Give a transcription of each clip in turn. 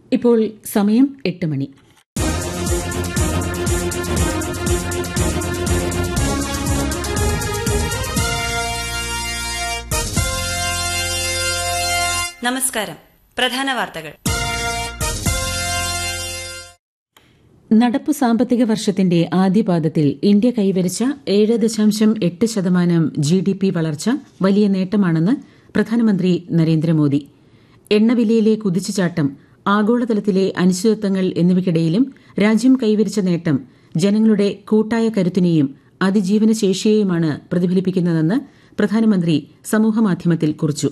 ഇപ്പോൾ സമയം എട്ട് മണി നമസ്കാരം പ്രധാന വാർത്തകൾ നടപ്പു സാമ്പത്തിക വർഷത്തിന്റെ ആദ്യപാദത്തിൽ ഇന്ത്യ കൈവരിച്ച ഏഴ് ദശാംശം എട്ട് ശതമാനം ജി ഡി പി വളർച്ച വലിയ നേട്ടമാണെന്ന് പ്രധാനമന്ത്രി നരേന്ദ്രമോദി എണ്ണവിലയിലെ കുതിച്ചുചാട്ടം ആഗോളതലത്തിലെ അനിശ്ചിതത്വങ്ങൾ എന്നിവയ്ക്കിടയിലും രാജ്യം കൈവരിച്ച നേട്ടം ജനങ്ങളുടെ കൂട്ടായ കരുത്തിനെയും അതിജീവന ശേഷിയെയുമാണ് പ്രതിഫലിപ്പിക്കുന്നതെന്ന് പ്രധാനമന്ത്രി സമൂഹമാധ്യമത്തിൽ കുറിച്ചു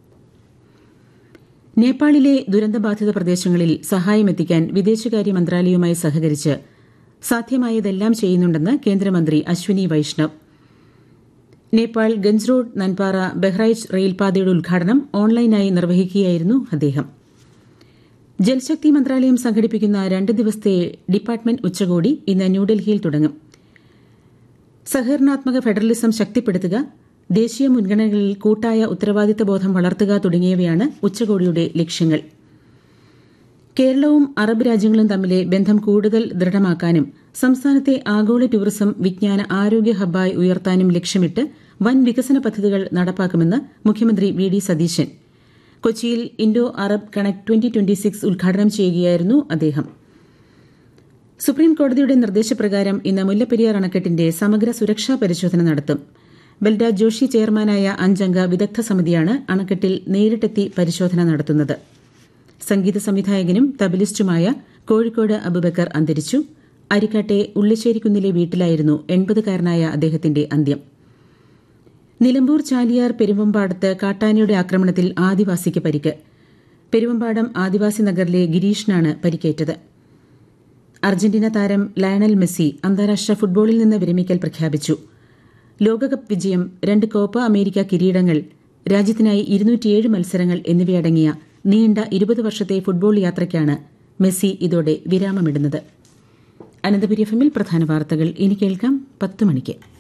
നേപ്പാളിലെ ദുരന്തബാധിത പ്രദേശങ്ങളിൽ സഹായമെത്തിക്കാൻ വിദേശകാര്യ മന്ത്രാലയവുമായി സഹകരിച്ച് സാധ്യമായതെല്ലാം ചെയ്യുന്നുണ്ടെന്ന് കേന്ദ്രമന്ത്രി അശ്വിനി വൈഷ്ണവ് നേപ്പാൾ ഗഞ്ച് റോഡ് നൻപാറ ബഹ്റൈച്ച് റെയിൽപാതയുടെ ഉദ്ഘാടനം ഓൺലൈനായി നിർവഹിക്കുകയായിരുന്നു അദ്ദേഹം ജൽശക്തി മന്ത്രാലയം സംഘടിപ്പിക്കുന്ന രണ്ട് ദിവസത്തെ ഡിപ്പാർട്ട്മെന്റ് ഉച്ചകോടി ഇന്ന് ന്യൂഡൽഹിയിൽ തുടങ്ങും സഹകരണാത്മക ഫെഡറലിസം ശക്തിപ്പെടുത്തുക ദേശീയ മുൻഗണനകളിൽ കൂട്ടായ ഉത്തരവാദിത്ത ബോധം വളർത്തുക തുടങ്ങിയവയാണ് ഉച്ചകോടിയുടെ ലക്ഷ്യങ്ങൾ കേരളവും അറബ് രാജ്യങ്ങളും തമ്മിലെ ബന്ധം കൂടുതൽ ദൃഢമാക്കാനും സംസ്ഥാനത്തെ ആഗോള ടൂറിസം വിജ്ഞാന ആരോഗ്യ ഹബ്ബായി ഉയർത്താനും ലക്ഷ്യമിട്ട് വൻ വികസന പദ്ധതികൾ നടപ്പാക്കുമെന്ന് മുഖ്യമന്ത്രി വി ഡി സതീശൻ കൊച്ചിയിൽ Indo Arab connect twenty twenty six ഉദ്ഘാടനം ചെയ്യുകയായിരുന്നു അദ്ദേഹം സുപ്രീം കോടതിയുടെ നിർദ്ദേശപ്രകാരം ഇന്ന് മുല്ലപ്പെരിയാർ അണക്കെട്ടിന്റെ സമഗ്ര സുരക്ഷാ പരിശോധന നടത്തും ബൽഡ ജോഷി ചെയർമാനായ അഞ്ചംഗ വിദഗ്ധ സമിതിയാണ് അണക്കെട്ടിൽ നേരിട്ടെത്തി പരിശോധന നടത്തുന്നത് സംഗീത സംവിധായകനും തബലിസ്റ്റുമായ കോഴിക്കോട് അബുബക്കർ അന്തരിച്ചു അരിക്കാട്ടെ ഉള്ളിശ്ശേരിക്കുന്നിലെ വീട്ടിലായിരുന്നു എൺപതുകാരനായ അദ്ദേഹത്തിന്റെ അന്ത്യം നിലമ്പൂർ ചാലിയാർ പെരുവമ്പാടത്ത് കാട്ടാനയുടെ ആക്രമണത്തിൽ ആദിവാസിക്ക് പരിക്ക് പെരുവമ്പാടം ആദിവാസി നഗറിലെ ഗിരീഷിനാണ് പരിക്കേറ്റത് അർജന്റീന താരം ലയണൽ മെസ്സി അന്താരാഷ്ട്ര ഫുട്ബോളിൽ നിന്ന് വിരമിക്കൽ പ്രഖ്യാപിച്ചു ലോകകപ്പ് വിജയം രണ്ട് കോപ്പ അമേരിക്ക കിരീടങ്ങൾ രാജ്യത്തിനായി ഇരുന്നൂറ്റിയേഴ് മത്സരങ്ങൾ എന്നിവയടങ്ങിയ നീണ്ട ഇരുപത് വർഷത്തെ ഫുട്ബോൾ യാത്രയ്ക്കാണ് മെസ്സി ഇതോടെ വിരാമമിടുന്നത് അനന്തപുരി എഫിൽ പ്രധാന വാർത്തകൾ ഇനി കേൾക്കാം പത്ത് മണിക്ക്